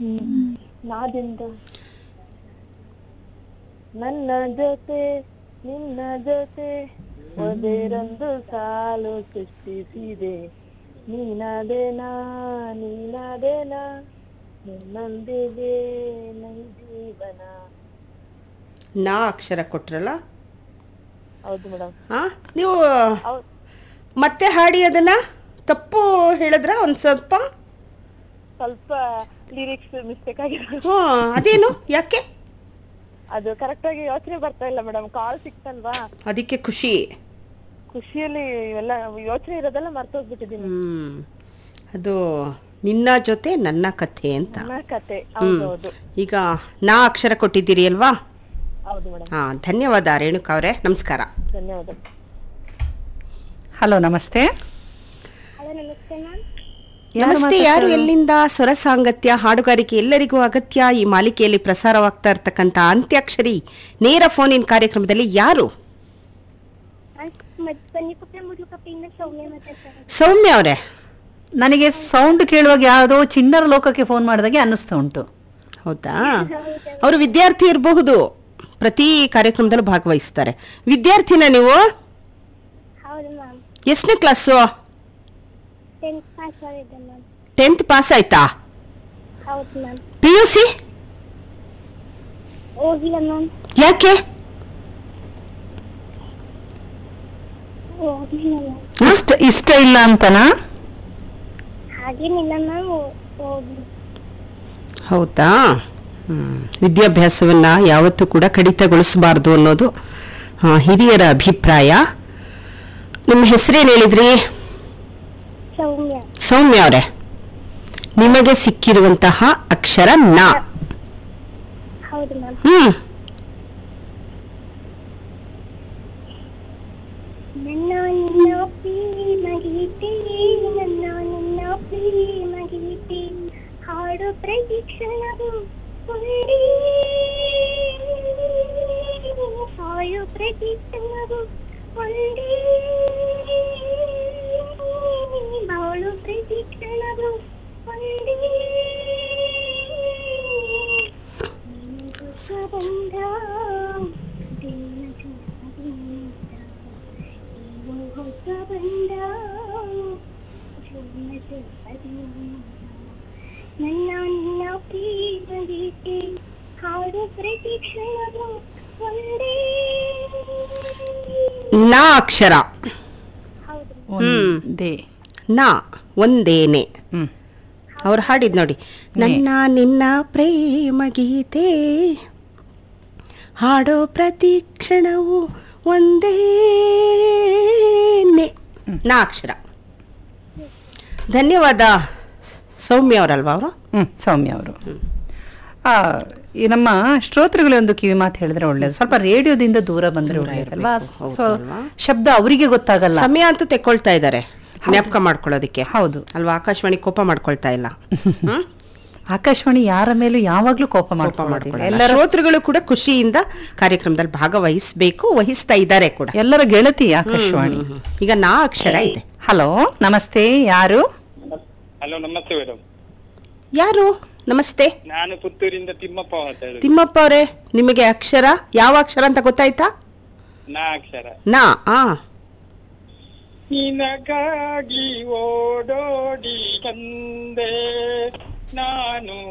ಹ್ಮ್. ನಾದಿಂದ ನನ್ನ ಜೊತೆ ನಿನ್ನ ಜೊತೆ ಒಂದೇರೊಂದು ಸಾಲು ಸೃಷ್ಟಿಸಿದೆ ನೀನಾದೇನಾ ನೀನಾದೇನಾ ನಿನ್ನೊಂದಿಗೆ ನೈ ಜೀವನ ನಾ ಅಕ್ಷರ ಕೊಟ್ರಲ್ಲ ಹೌದು ಮೇಡಮ್ ಆ ನೀವು ಹೌದು ಮತ್ತೆ ಹಾಡಿ ಅದನ್ನ ತಪ್ಪು ಹೇಳಿದ್ರ ಒಂದ್ ಸ್ವಲ್ಪ ಸ್ವಲ್ಪ ಲಿರಿಕ್ಸ್ ಮಿಸ್ಟೇಕ್ ಆಗಿದೆ ಹ್ಞೂ ಅದೇನು ಯಾಕೆ ಅದು ಕರೆಕ್ಟ್ ಆಗಿ ಯೋಚನೆ ಬರ್ತಾ ಇಲ್ಲ ಮೇಡಮ್ ಕಾಲ್ ಸಿಕ್ತಲ್ವಾ ಅದಕ್ಕೆ ಖುಷಿ ಖುಷಿಯಲ್ಲಿ ಇವೆಲ್ಲ ಯೋಚನೆ ಇರೋದೆಲ್ಲ ಮರ್ತೋಗ್ಬಿಟ್ಟಿದೀನಿ ಹ್ಮ್ ಅದು ನಿನ್ನ ಜೊತೆ ನನ್ನ ಕಥೆ ಅಂತ ನನ್ನ ಕತೆ ಹ್ಮ್ ಹೌದೌದು ಈಗ ನಾ ಅಕ್ಷರ ಕೊಟ್ಟಿದ್ದೀರಿ ಅಲ್ವಾ ಹೌದು ಮೇಡಮ್ ಹಾ ಧನ್ಯವಾದ ರೇಣುಕಾ ಅವರೇ ನಮಸ್ಕಾರ ಧನ್ಯವಾದ ಹಲೋ ನಮಸ್ತೆ ಹಲೋ ನಮಸ್ತೆ ಮ್ಯಾಮ್ ನಮಸ್ತೆ ಯಾರು ಎಲ್ಲಿಂದ ಸ್ವರ ಸಾಂಗತ್ಯ ಹಾಡುಗಾರಿಕೆ ಎಲ್ಲರಿಗೂ ಅಗತ್ಯ ಈ ಮಾಲಿಕೆಯಲ್ಲಿ ಪ್ರಸಾರವಾಗ್ತಾ ಇರ್ತಕ್ಕಂಥ ಅಂತ್ಯಾಕ್ಷರಿ ನೇರ ಫೋನ್ ಇನ್ ಕಾರ್ಯಕ್ರಮದಲ್ಲಿ ಯಾರು ಬನ್ನಿಪುಟ್ಟ ಮುರುಕಪ್ಪಿಂದ ಸೌಮ್ಯ ಮಾತಾಡ್ತಾರೆ ಸೌಮ್ಯ ಅವರೇ ನನಗೆ ಸೌಂಡ್ ಕೇಳುವಾಗ ಯಾವುದೋ ಚಿಣ್ಣರ ಲೋಕಕ್ಕೆ ಫೋನ್ ಮಾಡಿದಾಗೆ ಅನ್ನಿಸ್ತಾ ಉಂಟು ಹೌದಾ ಅವರು ವಿದ್ಯಾರ್ಥಿ ಇರಬಹುದು ಪ್ರತಿ ಕಾರ್ಯಕ್ರಮದಲ್ಲೂ ಭಾಗವಹಿಸ್ತಾರೆ ವಿದ್ಯಾರ್ಥಿನ ನೀವು ಹೌದು ಮ್ಯಾಮ್ ಎಷ್ಟನೇ ಕ್ಲಾಸು ಟೆಂತ್ ಪಾಸ್ ಆಗಿದೆ ಮ್ಯಾಮ್ ಟೆಂತ್ ಪಾಸ್ ಆಯ್ತಾ ಹೌದು ಮ್ಯಾಮ್ ಪಿ ಯು ಸಿ ಹೋಗಿಲ್ಲ ಮ್ಯಾಮ್ ಯಾಕೆ ಹೋಗಿಲ್ಲ ಮ್ಯಾಮ್ ಇಷ್ಟ ಇಷ್ಟ ಇಲ್ಲ ಅಂತನಾ ಹಾಗೇನಿಲ್ಲ ಮ್ಯಾಮ್ ಹೋಗಿ ಹೌದಾ ಹ್ಮ್. ವಿದ್ಯಾಭ್ಯಾಸವನ್ನ ಯಾವತ್ತೂ ಕೂಡ ಕಡಿತಗೊಳಿಸಬಾರ್ದು ಅನ್ನೋದು ಆ, ಹಿರಿಯರ ಅಭಿಪ್ರಾಯ ನಿಮ್ಮ ಹೆಸರೇನು ಹೇಳಿದ್ರಿ ಸೌಮ್ಯ ಸೌಮ್ಯ ಅವರೇ ನಿಮಗೆ ಸಿಕ್ಕಿರುವಂತಹ ಅಕ್ಷರ ನ ಹೌದು ಮ್ಯಾಮ್ ಹ್ಮ್ ನನ್ನ ನಿನ್ನ ಪ್ರೇಮ ಗೀತೆ ನನ್ನ ನಿನ್ನ ಪ್ರೇಮ ಗೀತೆ ಹಾಡು ಪ್ರತಿ ಕ್ಷಣವು ಒಂದೇ ಹಾಡು ಪ್ರತಿ ಕ್ಷಣವು ಒಂದೇ ಬಾಳು ಪ್ರತಿ ಕ್ಷಣವು ಒಂದೇ ಹೊಸ ಬಂದ ದಿನ ಹೊಸ ಬಂದ ನನ್ನ ನಿನ್ನ ಪ್ರೀತ ಗೀತೆ ಹಾಡು ಪ್ರತಿ ಕ್ಷಣವು ಒಂದೇ ನ ಅಕ್ಷರ ಹೌದು ಹ್ಮ್. ಒಂದೇ ನ ಒಂದೇನೆ ಹ್ಮ್ ಅವ್ರು ಹಾಡಿದ್ ನೋಡಿ ನನ್ನ ನಿನ್ನ ಪ್ರೇಮ ಗೀತೆ ಹಾಡೋ ಪ್ರತಿ ಕ್ಷಣವು ಒಂದೇನೆ ನಾ ಅಕ್ಷರ ಧನ್ಯವಾದ ಸೌಮ್ಯ ಅವರಲ್ವಾ ಅವರು ಹ್ಮ್ ಸೌಮ್ಯ ಅವರು ಆ ಈ ನಮ್ಮ ಶ್ರೋತೃಗಳೇ ಒಂದು ಕಿವಿ ಮಾತು ಹೇಳಿದ್ರೆ ಒಳ್ಳೇದು ಸ್ವಲ್ಪ ರೇಡಿಯೋದಿಂದ ದೂರ ಬಂದ್ರೆ ಒಳ್ಳೇದಲ್ವಾ ಇರ್ಬೇಕು, ಸೊ ಹೌದಲ್ವಾ? ಶಬ್ದ ಅವರಿಗೆ ಗೊತ್ತಾಗಲ್ಲ ಸಮಯ ಅಂತೂ ತೆಕ್ಕೊಳ್ತಾ ಇದ್ದಾರೆ ಜ್ಞಾಪಕ ಮಾಡ್ಕೊಳ್ಳೋದಕ್ಕೆ ಹೌದು ಅಲ್ವಾ ಆಕಾಶವಾಣಿ ಕೋಪ ಮಾಡ್ಕೊಳ್ತಾ ಇಲ್ಲ ಹ್ಮ್? ಆಕಾಶವಾಣಿ ಯಾರ ಮೇಲೂ ಯಾವಾಗ್ಲೂ ಕೋಪ ಕೋಪ ಮಾಡ್ಕೊಳ್ಳೋದಿಲ್ಲ ಮಾಡ್ಕೊಳ್ಳಲ್ಲ ಎಲ್ಲರ ಶ್ರೋತೃಗಳು ಕೂಡ ಖುಷಿಯಿಂದ ಕಾರ್ಯಕ್ರಮದಲ್ಲಿ ಭಾಗವಹಿಸಬೇಕು ವಹಿಸ್ತಾ ಇದ್ದಾರೆ ಕೂಡ ಎಲ್ಲರ ಗೆಳತಿ ಆಕಾಶವಾಣಿ ಹ್ಮ್, ಹ್ಮ್, ಹ್ಮ್. ಈಗ ನಾ ಅಕ್ಷರ ಇದೆ ಹಲೋ ನಮಸ್ತೆ ಯಾರು ಹಲೋ ನಮಸ್ತೆ ಮೇಡಮ್ ಯಾರು ನಮಸ್ತೆ ನಾನು ಪುತ್ತೂರಿಂದ ತಿಮ್ಮಪ್ಪ ಮಾತಾಡುದು ತಿಮ್ಮಪ್ಪ ಅವರೇ ನಿಮಗೆ ಅಕ್ಷರ ಯಾವ ಅಕ್ಷರ ಅಂತ ಗೊತ್ತಾಯ್ತಾ ನಾ ಅಕ್ಷರ ನಾ ಆ ನಿನಗಾಗಿ ಓಡೋಡಿ ಬಂದೆ ನಾನು